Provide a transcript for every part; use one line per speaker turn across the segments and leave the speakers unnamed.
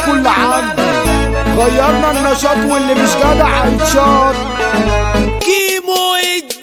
لكم اللي عندي غيرنا النشاط واللي مش جدع هيتشاط
كيمو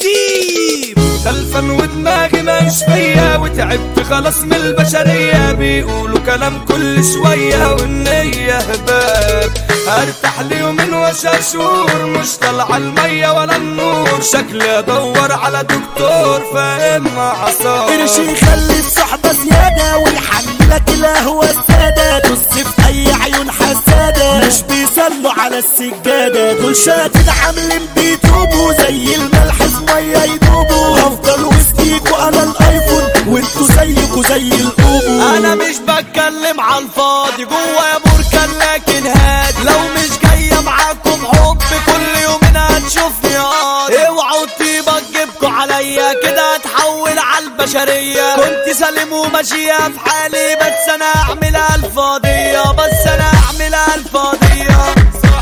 الديب خلفا ودماغي مش فيا وتعبت خلاص من البشرية بيقولوا كلام كل شوية والنية هباب ارتاح لي يومين وشاشور مش طالعة المية ولا النور شكلي ادور على دكتور فاهم عصار
قرش يخلي الصحبة زيادة ويحللك القهوة السادة طز في أي عيون حسادة مش بيصلوا على السجادة دول شاتين عاملين بيتوبوا زي الملح في مية يدوبوا هفضل وسطيكوا أنا الأيفون وانتوا زيكوا زي الأوبو
انا مش بتكلم على الفاضي جوا يا بركان لكن هادي لو مش جايه معاكم حب كل يومين هتشوفني قاضي اوعوا طيبة تجيبكوا عليا كده هتحول على البشرية كنت سالم وماشية في حالي بس انا اعملها الفاضية بس انا اعملها الفاضية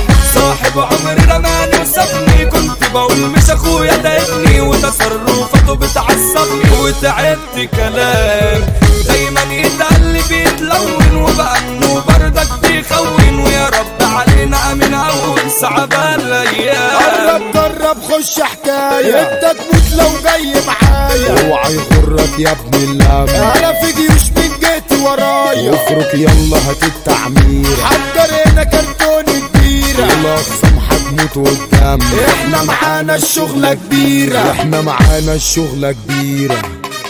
صاحب عمري رماني وسابني كنت بقول مش اخويا ده ابني وتصرفاته بتعصبني وتعبت كلام دايما يتقال لي بيتلون وبأنه بردك بيخون ويا رب علينا امين اول صعب الايام
قرب جرب خش حكاية انت تموت لو جاي معايا
اوعى يغرك يا ابن اللام
انا في جيوش من جيتي ورايا
افرك يلا هات التعمير
حضر هنا كرتون كبيرة
الاقسام هتموت قدام
احنا معانا الشغلة كبيرة
احنا معانا الشغلة كبيرة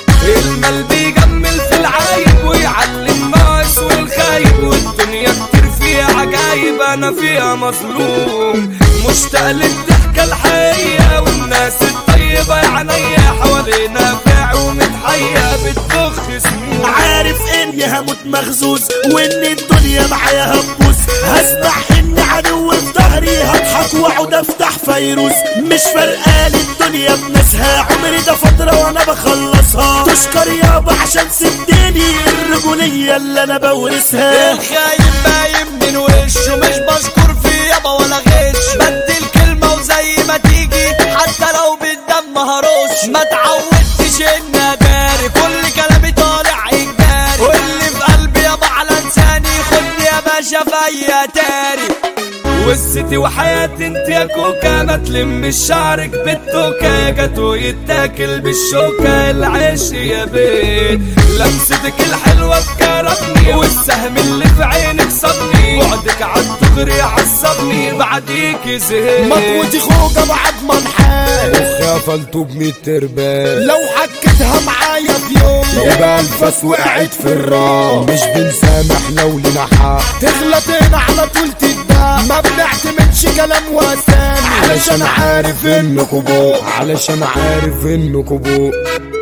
المال بيجمل في العايب ويعلم ناس والخايب والدنيا كتير فيها عجايب انا فيها مظلوم مشتاق للضحكة الحقيقية والناس الطيبة يا عينيا حوالينا فاع ومتحية بتضخ سنين
عارف اني هموت مخزوز وان الدنيا معايا هتبوظ هسمع اني عدو في ظهري هضحك واقعد افتح فيروز مش فارقالي الدنيا بناسها عمري ده فترة وانا بخلصها تشكر يابا عشان سبتني الرجولية اللي انا بورثها
الخايب باين من وشه مش بشكر فيه يابا ولا غش بدي الكلمة وزي ما تيجي حتى لو بالدم هرش ما تعودتش ان اداري كل كلامي طالع اجباري واللي في قلبي يابا على لساني خدني يا باشا في اي اتاري وسطي وحياتي انت يا كوكا ما تلم شعرك بالتوكا يا جاتو يتاكل بالشوكة العيش يا بيت لمستك الحلوة بكرتني والسهم اللي في عينك صدني بعدك عالدغري عصبني بعديك زهقت
مطوتي خوجة بعد ما انحال
مخي قفلته بمية تربال
لو حكيتها معايا في يوم
يبقى الفاس وقعت في الرام مش بنسامح لو لنا حق
تغلط هنا على طول تتباع ما بنعتمدش كلام واسامي
علشان عارف انكوا بوق علشان عارف انكوا بوق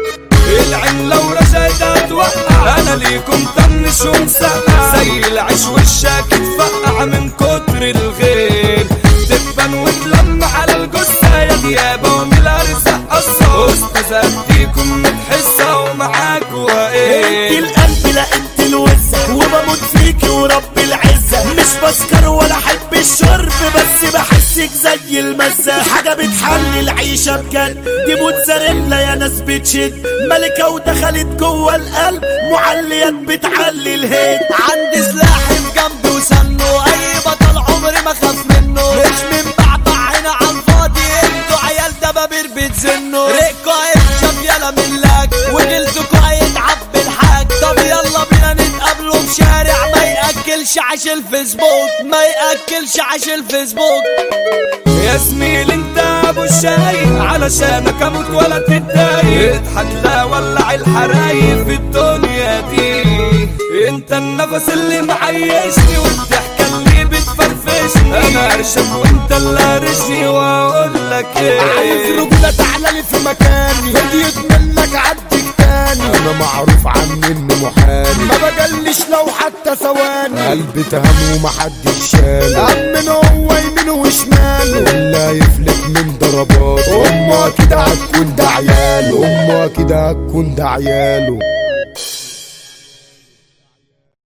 العين لو رشيت اتوقع انا ليكم طنش ومسقع زي العيش والشاك اتفقع من كتر الغير تبان وتلم على الجثة يا ديابة ومن الارزاق قصة استاذ اديكم متحسة ومعاكوا
انت
ايه
القلب لا انت الوزة وبموت فيكي ورب العزة مش بسكر ولا احب الشرب بس بحسك زي المزة حاجة بتحلي العيشة بجد دي موتزاريلا يا ناس بتشد ملكة ودخلت جوه القلب معليات بتعلي الهيد
عندي سلاحي في جنبي وسنه اي بطل عمري ما خاف منه مش من بعبع هنا على الفاضي انتوا عيال دبابير بتزنوا ريقكوا هيتشاف يلا من لاج وجلدكوا هيتعب بالحاج طب يلا بينا نتقابلوا في شارع ما ياكلش عيش الفيسبوك ما ياكلش عيش الفيسبوك يا زميل انت ابو الشاي علشانك اموت ولا تتضايق اضحك لا ولع الحرايق في الدنيا دي انت النفس اللي معيشني والضحكه اللي بتفرفشني انا ارشك وانت اللي هرشني واقول لك
عايز
ايه
رجولة تعالى لي في مكاني هديت منك عدك تاني
انا معروف عني اني محامي
ما بجلش لو حتى ثواني
قلبي تهم ومحدش شاله
أمن هو يمينه وشماله
اللي هيفلت من ضربات امه كده هتكون ده عياله امه كده هتكون ده عياله